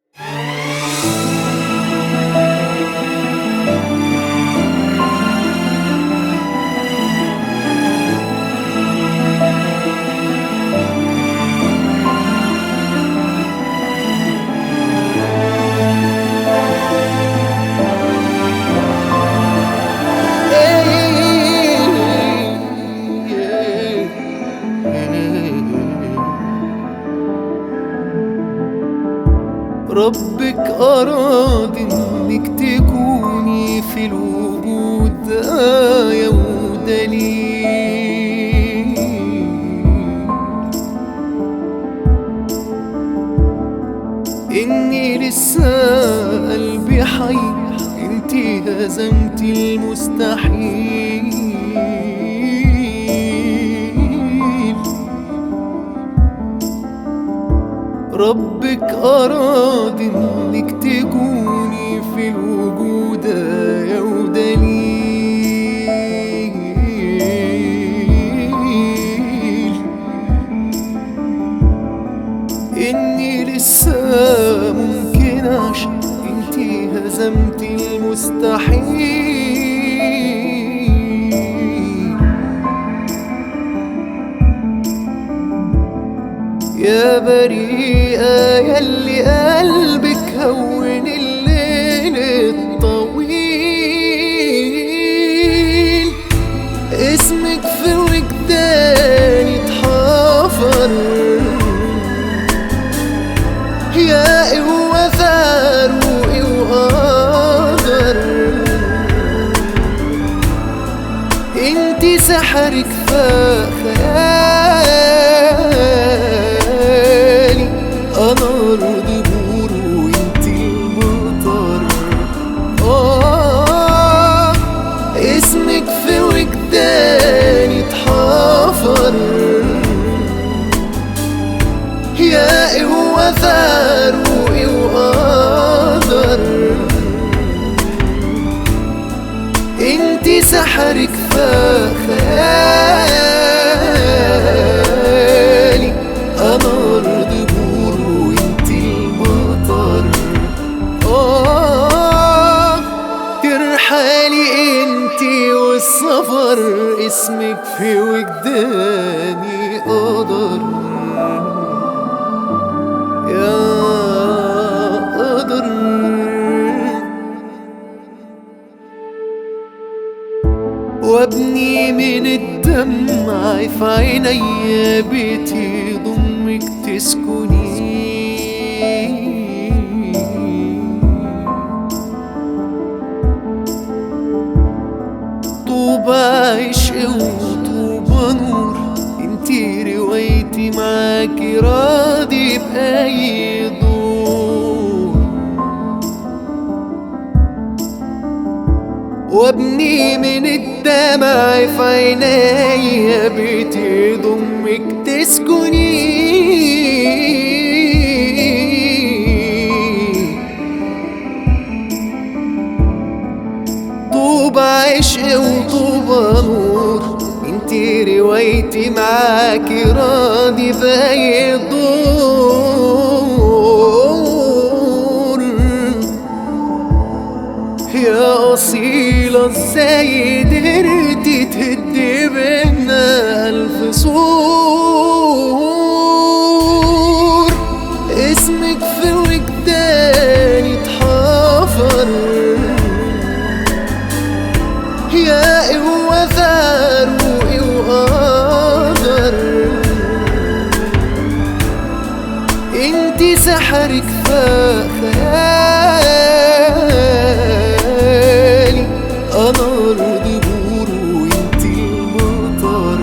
ربك أراد إنك تكوني في الوجود آية ودليل إني لسه قلبي حي انتي هزمتي المستحيل ربك أراد إنك تكوني في الوجود آية ودليل إني لسه ممكن عشان انتي هزمتي المستحيل يا بريئة يلي قلبك هون الليل الطويل اسمك في وجداني اتحفر يا قوة فاروقي وقدر انتي سحرك فخيالي انا ارض بور وانتي المطر آه اسمك في وجداني اتحفر يا قوة فاروقي وقدر انتي سحرك فخيالي انا ارض بور وانتي المطر آه ترحالي انتي والسفر اسمك في وجداني قدر يا قدر وابني من الدمع في عيني بيتي ضمك تسكني طوبى عشق وطوبى نور انتي روايتي معاكي راضي بأي دور وابني من الدمع في عيني بيتي ضمك تسكني طوبى عشق وطوبى نور انتي روايتي معاكي راضي بأي دور يا أصيلة ازاي قدرتي تهدي بينا ألف سور اسمك في وجداني اتحفر يا قوة فاروقي وقدر انتي سحرك فخيالي انا ارض بور وانتي المطر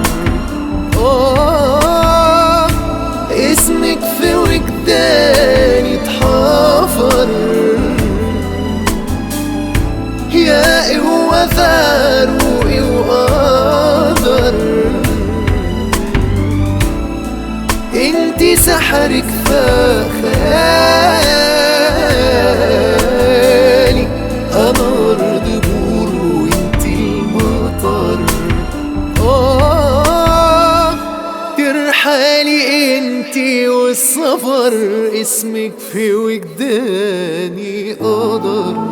آه اسمك في وجداني اتحفر يا قوة فاروقي وقدر انتي سحرك فخيالي انا ارض بور وانتي المطر آه ترحالي انتي والسفر اسمك في وجداني قدر